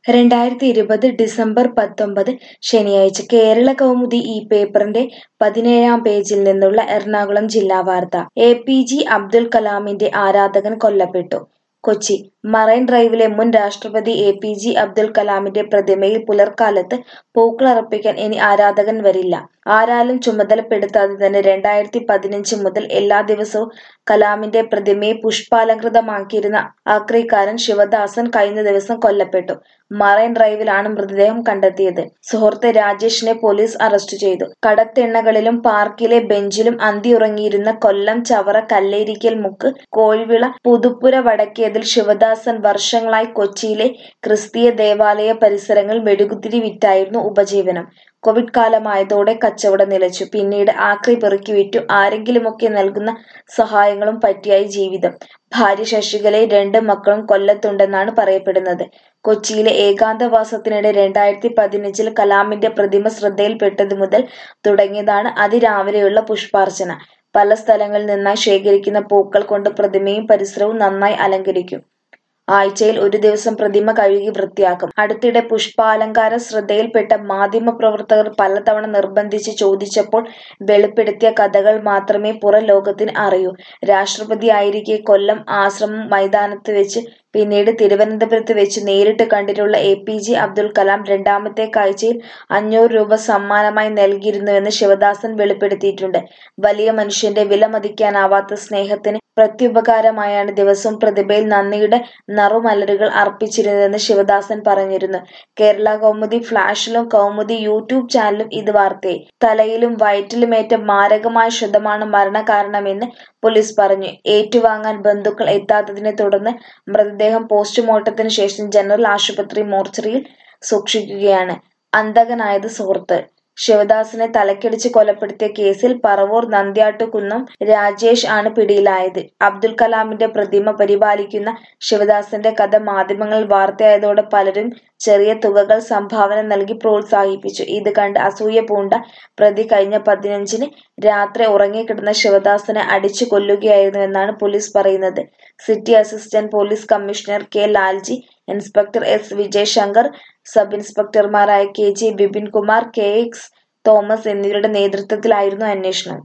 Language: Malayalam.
രണ്ടായിരത്തി ഇരുപത് ഡിസംബർ പത്തൊമ്പത് ശനിയാഴ്ച കേരള കൗമുദി ഈ പേപ്പറിന്റെ പതിനേഴാം പേജിൽ നിന്നുള്ള എറണാകുളം ജില്ലാ വാർത്ത എ പി ജെ അബ്ദുൽ കലാമിന്റെ ആരാധകൻ കൊല്ലപ്പെട്ടു കൊച്ചി മറൈൻ ഡ്രൈവിലെ മുൻ രാഷ്ട്രപതി എ പി ജെ അബ്ദുൽ കലാമിന്റെ പ്രതിമയിൽ പുലർക്കാലത്ത് പൂക്കളർപ്പിക്കാൻ ഇനി ആരാധകൻ വരില്ല ആരാലും ചുമതലപ്പെടുത്താതെ തന്നെ രണ്ടായിരത്തി പതിനഞ്ച് മുതൽ എല്ലാ ദിവസവും കലാമിന്റെ പ്രതിമയെ പുഷ്പാലങ്കൃതമാക്കിയിരുന്ന ആക്രിക്കാരൻ ശിവദാസൻ കഴിഞ്ഞ ദിവസം കൊല്ലപ്പെട്ടു മറൈൻ ഡ്രൈവിലാണ് മൃതദേഹം കണ്ടെത്തിയത് സുഹൃത്ത് രാജേഷിനെ പോലീസ് അറസ്റ്റ് ചെയ്തു കടത്തെണ്ണകളിലും പാർക്കിലെ ബെഞ്ചിലും അന്തിയുറങ്ങിയിരുന്ന കൊല്ലം ചവറ കല്ലേരിക്കൽ മുക്ക് കോഴിവിള പുതുപ്പുര വടക്കേതിൽ ശിവദാസൻ വർഷങ്ങളായി കൊച്ചിയിലെ ക്രിസ്തീയ ദേവാലയ പരിസരങ്ങളിൽ മെഴുകുതിരി വിറ്റായിരുന്നു ഉപജീവനം കോവിഡ് കാലമായതോടെ കച്ചവടം നിലച്ചു പിന്നീട് ആക്രി പെറുക്കി വിറ്റു ആരെങ്കിലുമൊക്കെ നൽകുന്ന സഹായങ്ങളും പറ്റിയായി ജീവിതം ഭാര്യ ശശികലയും രണ്ട് മക്കളും കൊല്ലത്തുണ്ടെന്നാണ് പറയപ്പെടുന്നത് കൊച്ചിയിലെ ഏകാന്തവാസത്തിനിടെ രണ്ടായിരത്തി പതിനഞ്ചിൽ കലാമിന്റെ പ്രതിമ ശ്രദ്ധയിൽപ്പെട്ടതു മുതൽ തുടങ്ങിയതാണ് അതിരാവിലെയുള്ള പുഷ്പാർച്ചന പല സ്ഥലങ്ങളിൽ നിന്നായി ശേഖരിക്കുന്ന പൂക്കൾ കൊണ്ട് പ്രതിമയും പരിസരവും നന്നായി അലങ്കരിക്കും ആഴ്ചയിൽ ഒരു ദിവസം പ്രതിമ കഴുകി വൃത്തിയാക്കും അടുത്തിടെ പുഷ്പാലങ്കാരം ശ്രദ്ധയിൽപ്പെട്ട മാധ്യമപ്രവർത്തകർ പലതവണ നിർബന്ധിച്ച് ചോദിച്ചപ്പോൾ വെളിപ്പെടുത്തിയ കഥകൾ മാത്രമേ പുറം ലോകത്തിന് അറിയൂ രാഷ്ട്രപതിയായിരിക്കെ കൊല്ലം ആശ്രമം മൈതാനത്ത് വെച്ച് പിന്നീട് തിരുവനന്തപുരത്ത് വെച്ച് നേരിട്ട് കണ്ടിട്ടുള്ള A P J Abdul Kalam രണ്ടാമത്തെ കാഴ്ചയിൽ അഞ്ഞൂറ് രൂപ സമ്മാനമായി നൽകിയിരുന്നുവെന്ന് ശിവദാസൻ വെളിപ്പെടുത്തിയിട്ടുണ്ട് വലിയ മനുഷ്യന്റെ വിലമതിക്കാനാവാത്ത സ്നേഹത്തിന് പ്രത്യുപകാരമായാണ് ദിവസവും പ്രതിഭയിൽ നന്ദിയുടെ നറുമലരുകൾ അർപ്പിച്ചിരുന്നതെന്ന് ശിവദാസൻ പറഞ്ഞിരുന്നു കേരള കൗമുദി ഫ്ലാഷിലും കൗമുദി യൂട്യൂബ് ചാനലും ഇത് വാർത്തയായി തലയിലും വയറ്റിലുമേറ്റ മാരകമായ ക്ഷതമാണ് മരണകാരണമെന്ന് പോലീസ് പറഞ്ഞു ഏറ്റുവാങ്ങാൻ ബന്ധുക്കൾ എത്താത്തതിനെ തുടർന്ന് മൃതദേഹം പോസ്റ്റ്മോർട്ടത്തിന് ശേഷം ജനറൽ ആശുപത്രി മോർച്ചറിയിൽ സൂക്ഷിക്കുകയാണ് അന്തകനായത് സുഹൃത്ത് ശിവദാസിനെ തലക്കടിച്ച് കൊലപ്പെടുത്തിയ കേസിൽ പറവൂർ നന്ദ്യാട്ടുകുന്നം രാജേഷ് ആണ് പിടിയിലായത് അബ്ദുൽ കലാമിന്റെ പ്രതിമ പരിപാലിക്കുന്ന ശിവദാസന്റെ കഥ മാധ്യമങ്ങളിൽ വാർത്തയായതോടെ പലരും ചെറിയ തുകകൾ സംഭാവന നൽകി പ്രോത്സാഹിപ്പിച്ചു ഇത് കണ്ട് അസൂയ പൂണ്ട പ്രതി കഴിഞ്ഞ പതിനഞ്ചിന് രാത്രി ഉറങ്ങിക്കിടന്ന ശിവദാസനെ അടിച്ചു കൊല്ലുകയായിരുന്നുവെന്നാണ് പോലീസ് പറയുന്നത് city assistant police commissioner K Lalji inspector S Vijayashankar sub ഇൻസ്പെക്ടർമാരായ K J Bipinkumar K X Thomas എന്നിവരുടെ നേതൃത്വത്തിലായിരുന്നു അന്വേഷണം